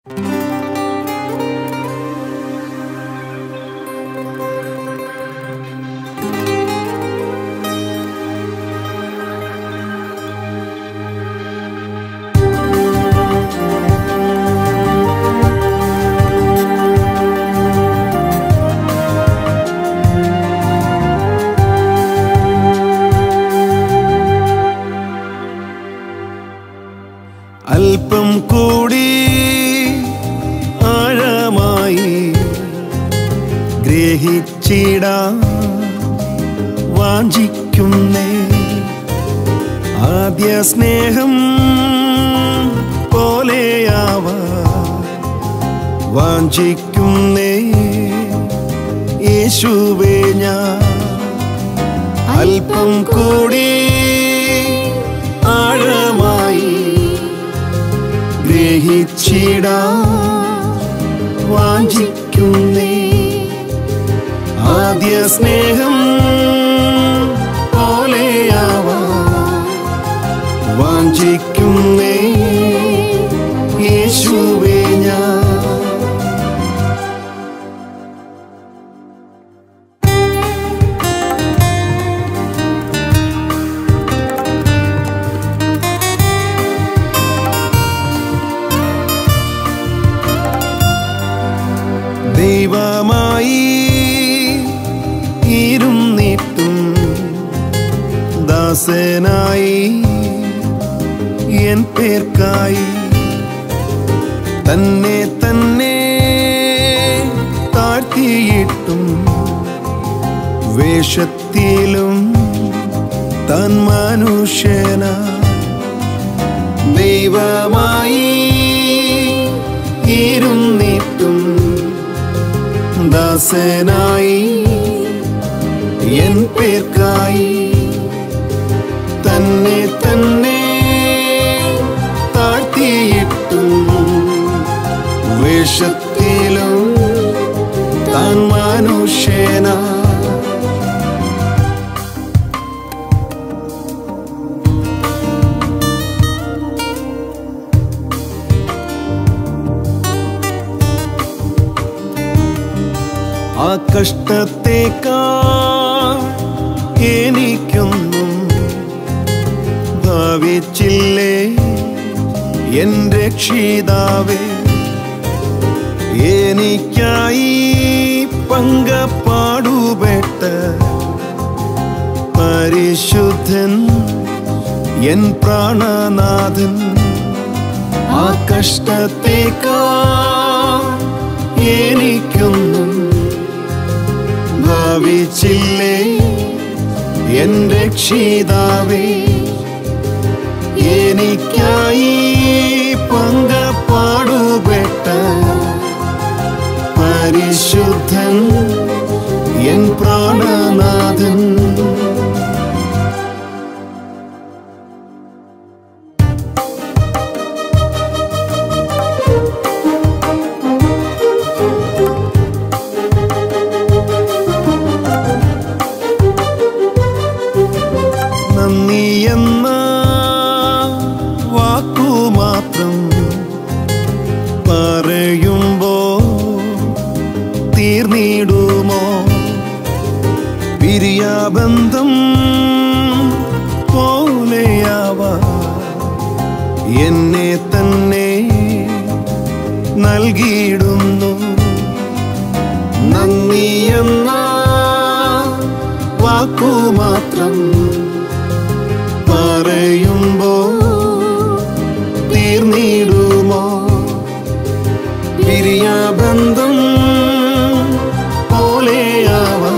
അല്പം കൂടി ആഴമായി ഗ്രഹിച്ചിടാ വാഞ്ചിക്കുന്നേ ആദ്യ സ്നേഹം പോലെയാവാ വാഞ്ചിക്കുന്നേ യേശുവേ ഞാൻ അല്പം കൂടി ആഴമായി ഗ്രഹിച്ചിടാ വാഞ്ചിക്കുന്നേ ആദ്യ സ്നേഹം പോലെയാവാ വാഞ്ചിക്കുന്നേ യേശുവേ ഞാൻ ദൈവമായി ഇരുന്നിട്ടും ദാസനായി എൻ പേർക്കായി തന്നെ തന്നെ താഴ്ത്തിയിട്ടും വേഷത്തിലും താൻ മനുഷ്യന ദൈവമായി ഇരുന്നിട്ടും ദാസനായി എൻ പേർക്കായി തന്നെ തന്നെ താഴ്ത്തിയിട്ടും വേഷത്തിലും താൻ മനുഷ്യന ആ കഷ്ടത്തേക്കാ എനിക്കൊന്നും ഭാവിച്ചില്ലേ എൻ രക്ഷിതാവേ എനിക്കായി പങ്കപ്പാടുപെട്ട പരിശുദ്ധൻ എൻ പ്രാണനാഥൻ ആ കഷ്ടത്തേക്കാ എനിക്കൊന്നും ഭാവിച്ചില്ലേ എൻ രക്ഷിതാവേ എനിക്കായി പങ്കപ്പാടുപെട്ട പരിശുദ്ധൻ എൻ പ്രാണനാഥൻ നന്ദി എന്ന വാക്കുമാത്രം പറയുമ്പോ തീർന്നിടുമോ പിരിയാബന്ധം പോലെയാവാ എന്നെ തന്നെ നൽകിയിടുന്നു നന്ദി എന്ന വാക്കുമാത്രം പറയുമ്പോ തീർന്നിടുമോ പിരിയാബന്ധം പോലെയാവാ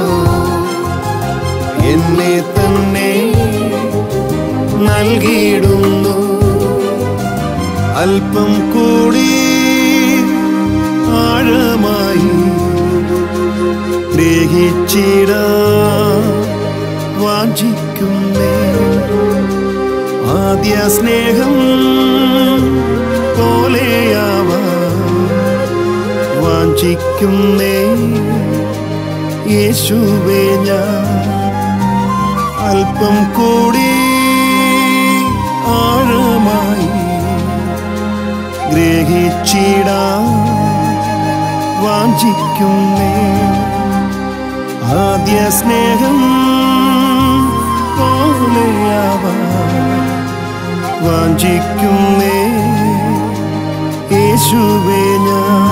എന്നെ തന്നെ നൽകിയിടുന്നു അല്പം കൂടി ആഴമായി ഗ്രഹിച്ചിടാ വാഞ്ചിക്കുന്നേ ആദ്യ സ്നേഹം പോലെയാവാ വാഞ്ചിക്കുന്നേ യേശുവേ ഞാൻ അല്പം കൂടി ആഴമായി ഗ്രഹിച്ചിടാ യാചിക്കുന്നേ ആദ്യ സ്നേഹം പോലെയാവാൻ വാഞ്ചിക്കുന്നേ യേശുവേ ഞാൻ